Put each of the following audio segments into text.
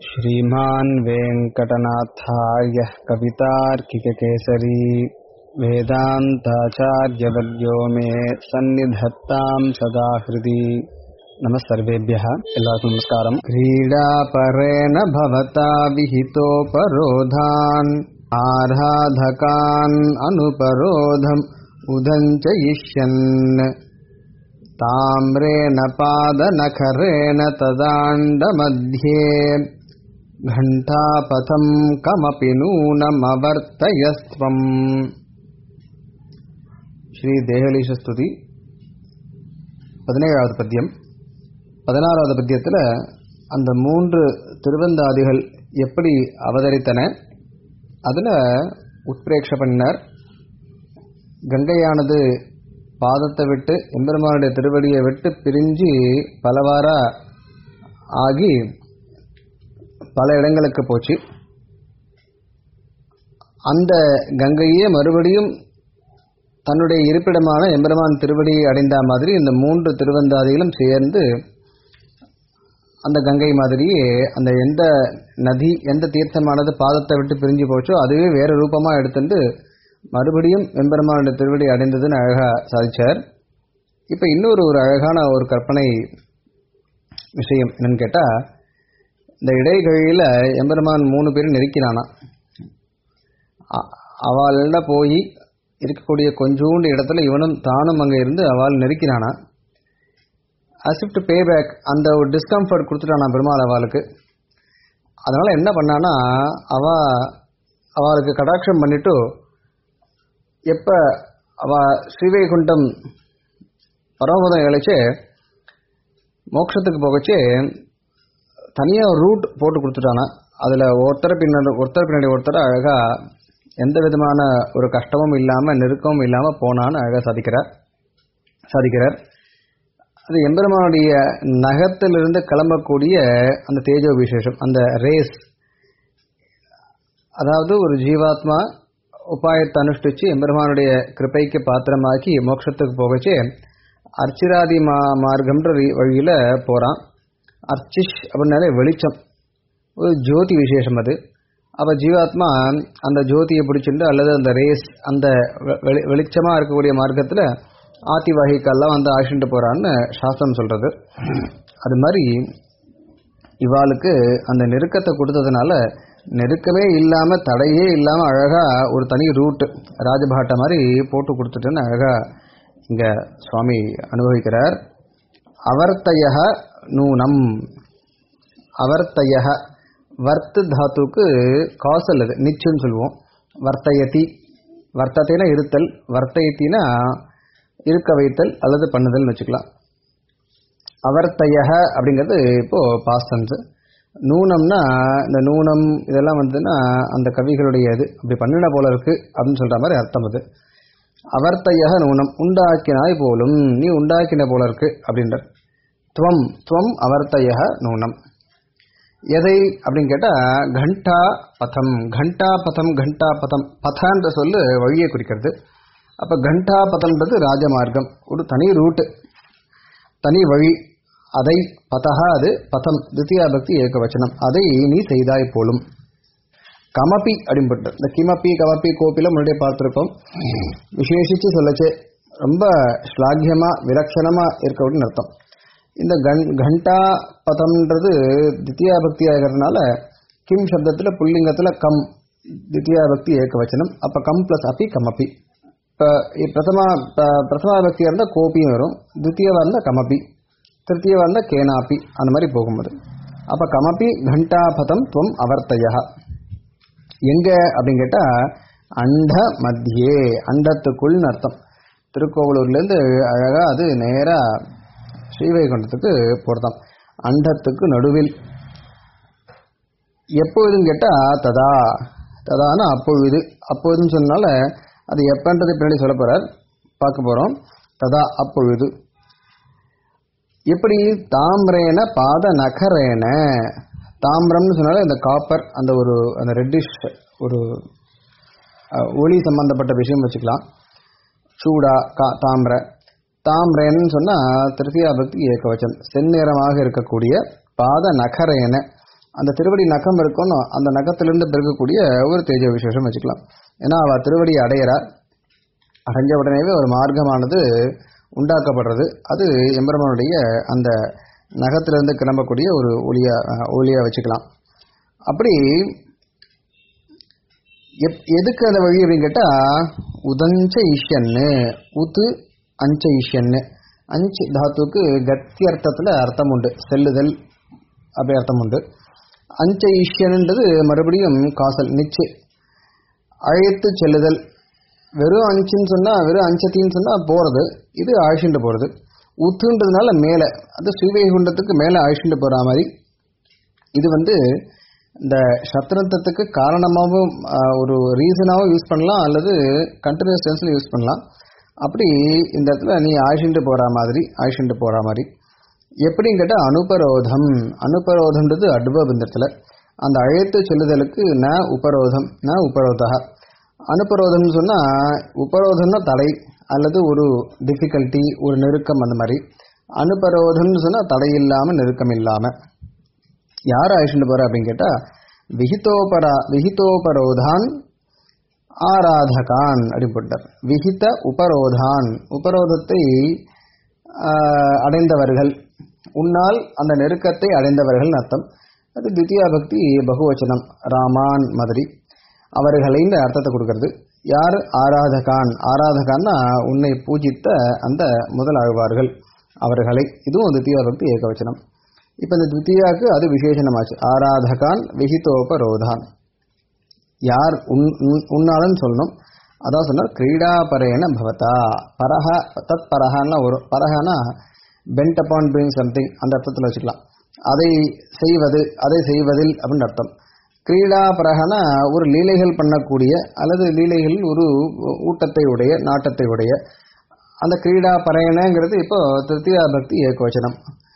श्रीमान् वेङ्कटनाथार्यः कवितार्किककेसरी वेदान्ताचार्यवर्यो मे सन्निधत्ताम् सदा हृदि नमः सर्वेभ्यः எல்லாருக்கும் நமஸ்காரம் क्रीडापरेण भवता विहितोपरोधान् आराधकान् अनुपरोधम् उदञ्चयिष्यन् ताम्रेण पादनखरेण तदाण्डमध्ये घण्टापथम् कमपि नूनमवर्तयस्त्वम् ஸ்ரீ தேகலீஷஸ்துதி பதினேழாவது பத்தியம் பதினாறாவது பத்தியத்தில் அந்த மூன்று திருவந்தாதிகள் எப்படி அவதரித்தன அதில் உத்பிரேக்ஷ பண்ணினார் கங்கையானது பாதத்தை விட்டு எம்பெருமானுடைய திருவடியை விட்டு பிரிஞ்சு பலவாரா ஆகி பல இடங்களுக்கு போச்சு அந்த கங்கையே மறுபடியும் தன்னுடைய இருப்பிடமான எம்பெருமான் திருவடியை அடைந்த மாதிரி இந்த மூன்று திருவந்தாதிகளும் சேர்ந்து அந்த கங்கை மாதிரியே அந்த எந்த நதி எந்த தீர்த்தமானது பாதத்தை விட்டு பிரிஞ்சு போச்சோ அதுவே வேற ரூபமாக எடுத்துட்டு மறுபடியும் எம்பெருமானுடைய திருவடி அடைந்ததுன்னு அழகாக சாதிச்சார் இப்போ இன்னொரு ஒரு அழகான ஒரு கற்பனை விஷயம் என்னன்னு கேட்டால் இந்த இடைகழியில் எம்பெருமான் மூணு பேரும் நெருக்கினானா அவள்ல போய் இருக்கக்கூடிய கொஞ்சோண்டு இடத்துல இவனும் தானும் அங்கே இருந்து அவள் நெருக்கினானா அசிஃப்ட் பே பேக் அந்த ஒரு டிஸ்கம்ஃபர்ட் கொடுத்துட்டானா பெருமாள் அவளுக்கு அதனால் என்ன பண்ணானா அவ அவளுக்கு கடாட்சம் பண்ணிட்டு எப்போ அவ ஸ்ரீவைகுண்டம் பரமபதம் இழைச்சு மோட்சத்துக்கு போகச்சு தனியாக ரூட் போட்டு கொடுத்துட்டானா அதில் ஒருத்தர் பின்னாடி ஒருத்தர் பின்னாடி ஒருத்தர் அழகாக எந்த விதமான ஒரு கஷ்டமும் இல்லாமல் நெருக்கமும் இல்லாமல் போனான்னு அழகாக சாதிக்கிறார் சாதிக்கிறார் அது எம்பெருமானுடைய நகத்திலிருந்து கிளம்பக்கூடிய அந்த தேஜோ விசேஷம் அந்த ரேஸ் அதாவது ஒரு ஜீவாத்மா உபாயத்தை அனுஷ்டிச்சு எம்பெருமானுடைய கிருப்பைக்கு பாத்திரமாக்கி மோட்சத்துக்கு போகச்சு அர்ச்சிராதி மா மார்க்கம்ன்ற வழியில் போகிறான் அர்ச்சிஷ் அப்படின்னாலே வெளிச்சம் ஒரு ஜோதி விசேஷம் அது அப்போ ஜீவாத்மா அந்த ஜோதியை பிடிச்சிட்டு அல்லது அந்த ரேஸ் அந்த வெளி வெளிச்சமாக இருக்கக்கூடிய மார்க்கத்தில் ஆத்தி வகைக்கெல்லாம் வந்து ஆசிண்டு போகிறான்னு சாஸ்திரம் சொல்கிறது அது மாதிரி இவாளுக்கு அந்த நெருக்கத்தை கொடுத்ததுனால நெருக்கமே இல்லாமல் தடையே இல்லாமல் அழகாக ஒரு தனி ரூட் ராஜபாட்டை மாதிரி போட்டு கொடுத்துட்டுன்னு அழகாக இங்கே சுவாமி அனுபவிக்கிறார் அவர்த்தய நூனம் அவர்த்தய வர்த்து தாத்துக்கு காசல் அது நிச்சுன்னு சொல்லுவோம் வர்த்தயதி வர்த்தத்தைனா இருத்தல் வர்த்தயத்தினா இருக்க வைத்தல் அல்லது பண்ணுதல்னு வச்சுக்கலாம் அவர்த்தய அப்படிங்கிறது இப்போது பாஸ்டன்ஸு நூனம்னா இந்த நூனம் இதெல்லாம் வந்துன்னா அந்த கவிகளுடைய இது அப்படி பண்ணின போல இருக்கு அப்படின்னு சொல்கிற மாதிரி அர்த்தம் அது அவர்த்தைய நூனம் உண்டாக்கினாய் போலும் நீ உண்டாக்கின போல இருக்கு அப்படின்ற துவம் துவம் அவர்த்தைய நூனம் எதை அப்படின்னு கேட்டால் கண்டா பதம் கண்டா பதம் கண்டா பதம் பதன்ற சொல்லு வழியை குறிக்கிறது அப்போ கண்டா பதம்ன்றது ராஜமார்க்கம் ஒரு தனி ரூட்டு தனி வழி அதை பதகா அது பதம் தித்தியா பக்தி ஏக வச்சனம் அதை நீ செய்தாய் போலும் கமப்பி அப்படின்பட்டு இந்த கிமப்பி கமப்பி கோப்பில முன்னாடியே பார்த்துருக்கோம் விசேஷித்து சொல்லச்சு ரொம்ப ஸ்லாகியமாக விலட்சணமாக இருக்க அப்படின்னு அர்த்தம் இந்த கண் கண்டா பதம்ன்றது தித்தியா பக்தி ஆகிறதுனால கிம் சப்தத்தில் புல்லிங்கத்தில் கம் தித்தியா பக்தி ஏக வச்சனம் அப்போ கம் ப்ளஸ் அப்பி கமப்பி இப்போ பிரதமா பிரதமா பக்தியாக இருந்தால் கோப்பியும் வரும் தித்தியவாக இருந்தால் கமப்பி திருத்தியவாக இருந்தால் கேனாப்பி அந்த மாதிரி போகும்போது அப்போ கமப்பி கண்டாபதம் துவம் அவர்த்தையா எங்கே அப்படின்னு கேட்டால் அண்ட மத்தியே அண்டத்துக்குள்னு அர்த்தம் திருக்கோவலூர்லேருந்து அழகாக அது நேராக ஸ்ரீவைகுண்டத்துக்கு போகிறதாம் அண்டத்துக்கு நடுவில் எப்பொழுதுன்னு கேட்டால் ததா ததானா அப்பொழுது அப்பொழுதுன்னு சொன்னால அது எப்பன்றது பின்னாடி சொல்ல போகிறார் பார்க்க போகிறோம் ததா அப்பொழுது எப்படி தாமிரேன பாத நகரேன தாமிரம்னு சொன்னாலே இந்த காப்பர் அந்த ஒரு அந்த ரெட்டிஷ் ஒரு ஒளி சம்பந்தப்பட்ட விஷயம் வச்சுக்கலாம் சூடா கா தாமிர தாம்ரேன்னு சொன்னால் திருத்தியா பக்தி ஏகவச்சம் செந்நிறமாக இருக்கக்கூடிய பாத நகரேன அந்த திருவடி நகம் இருக்கணும் அந்த நகத்திலிருந்து பிறக்கக்கூடிய ஒரு தேஜ விசேஷம் வச்சுக்கலாம் ஏன்னா அவ திருவடி அடையிறா அடைஞ்ச உடனேவே ஒரு மார்க்கமானது உண்டாக்கப்படுறது அது எம்பெருமானுடைய அந்த நகத்திலிருந்து கிளம்பக்கூடிய ஒரு ஒளியா அஹ், ஒளியா வச்சுக்கலாம் அப்படி எப்- எதுக்கு அந்த வழி அப்படின்னு கேட்டா உதஞ்ச ஈஷன்னு உது அஞ்ச ஈஷன்னு அஞ்சு தாத்துக்கு கத்தி அர்த்தத்துல அர்த்தம் உண்டு செல்லுதல் அப்படி அர்த்தம் உண்டு அஞ்ச ஈஷன்ன்றது மறுபடியும் காசல் நிச்சு அழைத்து செல்லுதல் வெறும் அஞ்சுன்னு சொன்னா வெறும் அஞ்சத்தின்னு சொன்னா போறது இது அழிச்சுட்டு போறது உத்துன்றதுனால மேல அது ஸ்ரீவைகுண்டத்துக்கு மேல அழிச்சுட்டு போற மாதிரி இது வந்து இந்த சத்ரந்தத்துக்கு காரணமாகவும் ஆஹ், ஒரு ரீசனாகவும் யூஸ் பண்ணலாம் அல்லது கண்டினியூஸ் டென்ஸ்ல யூஸ் பண்ணலாம் அப்படி இந்த இடத்துல நீ ஆழ்ச்சிண்டு போற மாதிரி ஆழ்ச்சிண்டு போற மாதிரி எப்படின்னு கேட்டால் அனுபரோதம் அனுபரோதம்ன்றது அட்வர்ப் இந்த இடத்துல அந்த அழைத்து செல்லுதலுக்கு ந உபரோதம் ந உபரோதா அனுபரோதம்னு சொன்னா உபரோதம்னா தடை அல்லது ஒரு டிஃபிகல்ட்டி ஒரு நெருக்கம் அந்த மாதிரி அனுபரோதம்னு சொன்னா தடை இல்லாம நெருக்கம் இல்லாம யார் அழிச்சுட்டு போற அப்படின்னு கேட்டா விஹிதோபரா விஹிதோபரோதான் ஆராதகான் அப்படின்னு போட்டார் விஹித உபரோதான் உபரோதத்தை ஆஹ், அடைந்தவர்கள் உன்னால் அந்த நெருக்கத்தை அடைந்தவர்கள் அர்த்தம் அது தித்தியா பக்தி பகுவச்சனம் ராமான் மாதிரி அவர்களைன்னு அர்த்தத்தை கொடுக்கறது யார் ஆராதகான் ஆராதகான்னா உன்னை பூஜித்த அந்த முதல் ஆழ்வார்கள் அவர்களை இதுவும் தித்தியா பக்தி ஏகவச்சனம் இப்ப இந்த தித்தியாக்கு அது விசேஷனமாச்சு ஆராதகான் விஹிதோபரோதான் யார் உன் உன்- உன்னாலன்னு சொல்லணும் அதான் சொன்னார் கிரீடாபரேன பவதா பரஹ தத் பரஹன்னா ஒரு பரஹனா பென்ட் அப்பான் டூயிங் சம்திங் அந்த அர்த்தத்தில் வச்சுக்கலாம் அதை செய்வது அதை செய்வதில் அப்படின்னு அர்த்தம் கிரீடாபரகனா ஒரு லீலைகள் பண்ணக்கூடிய அல்லது லீலைகளில் ஒரு ஊட்டத்தை உடைய நாட்டத்தை உடைய அந்த கிரீடா பரையனங்கிறது இப்போ திருத்தியா பக்தி ஏகவச்சனம்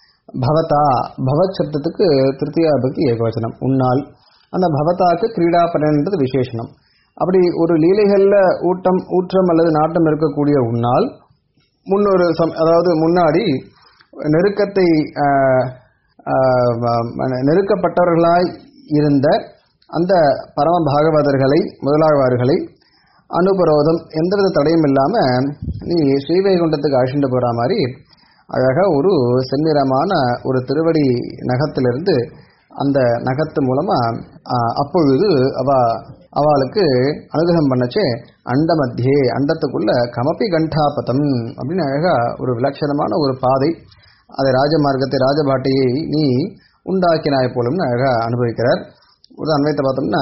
பவதா பவத் சப்தத்துக்கு திருத்தியா பக்தி ஏகவச்சனம் உன்னால் அந்த பவதாக்கு கிரீடா பரையன்றது விசேஷனம் அப்படி ஒரு லீலைகள்ல ஊட்டம் ஊற்றம் அல்லது நாட்டம் இருக்கக்கூடிய உன்னால் முன்னொரு சம் அதாவது முன்னாடி நெருக்கத்தை ஆஹ், ஆஹ், ம- நெருக்கப்பட்டவர்களாய் இருந்த அந்த பரம பாகவதர்களை முதலாழ்வார்களை அனுபரோதம் எந்தவித தடையும் இல்லாம நீ ஸ்ரீவைகுண்டத்துக்கு அழிச்சுட்டு போற மாதிரி அழகா ஒரு செந்நிறமான ஒரு திருவடி நகத்திலிருந்து அந்த நகத்து மூலமா ஆஹ், அப்பொழுது அவ அவளுக்கு அனுகிரகம் பண்ணச்சே அண்ட மத்தியே அண்டத்துக்குள்ள கமபி கண்டாபதம் அப்படின்னு அழகா ஒரு விலட்சணமான ஒரு பாதை அதை ராஜமார்க்கத்தை ராஜபாட்டையை நீ உண்டாக்கினாய் போலும்னு அழகா அனுபவிக்கிறார் ஒரு அன்வயத்தை பார்த்தோம்னா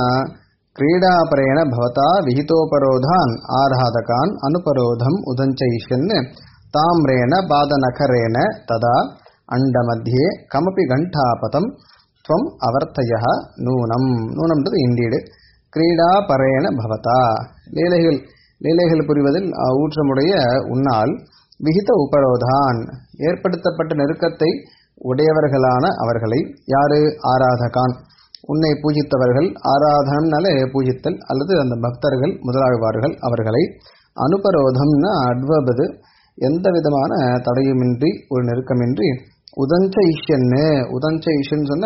கிரீடாபரேண பவதா விஹிதோபரோதான் ஆராதகான் அனுபரோதம் உதஞ்சைஷன் தாம்ரேண பாதநகரேண ததா அண்டமத்தியே கமபி கண்டாபதம் துவம் அவர்த்தய நூனம் நூனம்ன்றது இண்டீடு கிரீடாபரேண பவதா லீலைகள் லீலைகள் புரிவதில் அஹ், ஊற்றமுடைய உன்னால் விகித உபரோதான் ஏற்படுத்தப்பட்ட நெருக்கத்தை உடையவர்களான அவர்களை யாரு ஆராதகான் உன்னை பூஜித்தவர்கள் ஆராதனம்னாலே பூஜித்தல் அல்லது அந்த பக்தர்கள் முதலாழ்வார்கள் அவர்களை அனுபரோதம்னா அட்வபது எந்த விதமான தடையுமின்றி ஒரு நெருக்கமின்றி உதஞ்ச ஈஷன்னு உதஞ்ச ஈஷன் சொன்னா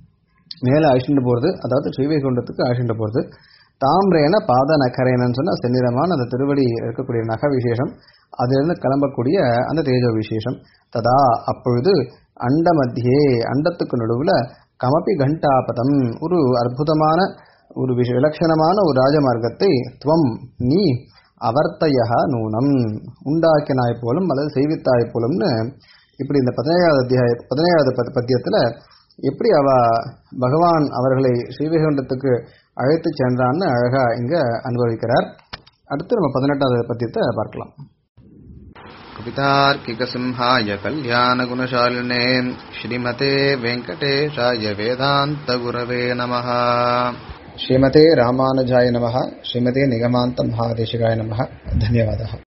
மேலே அழிச்சுட்டு போகிறது அதாவது ஸ்ரீவைகுண்டத்துக்கு அழிச்சுட்டு போகிறது தாம்ரேன பாத நகரேனன்னு சொன்னால் செந்நிறமான அந்த திருவடி இருக்கக்கூடிய நக விசேஷம் அதிலிருந்து கிளம்பக்கூடிய அந்த தேஜோ விசேஷம் ததா அப்பொழுது அண்ட மத்தியே அண்டத்துக்கு நடுவில் கமபி கண்டாபதம் ஒரு அற்புதமான ஒரு விஷ விலட்சணமான ஒரு ராஜமார்க்கத்தை துவம் நீ அவர்த்தய நூனம் உண்டாக்கினாய் போலும் அல்லது செய்வித்தாய் போலும்னு இப்படி இந்த பதினேழாவது அத்தியாய பதினேழாவது பத்- பத்தியத்துல எப்படி அவ பகவான் அவர்களை ஸ்ரீவைகுண்டத்துக்கு அழைத்து சென்றான்னு அழகா இங்க அனுபவிக்கிறார் அடுத்து நம்ம பதினெட்டாவது பத்தியத்தை பார்க்கலாம் कवितार्किकसिंहाय कल्याणगुणशालिने श्रीमते वेङ्कटेशाय वेदान्तगुरवे नमः ஸ்ரீமதே ராமானுஜாய நமः ஸ்ரீமதே நிகமாந்த மகாதேசிகாய நமः ధన్యవాదः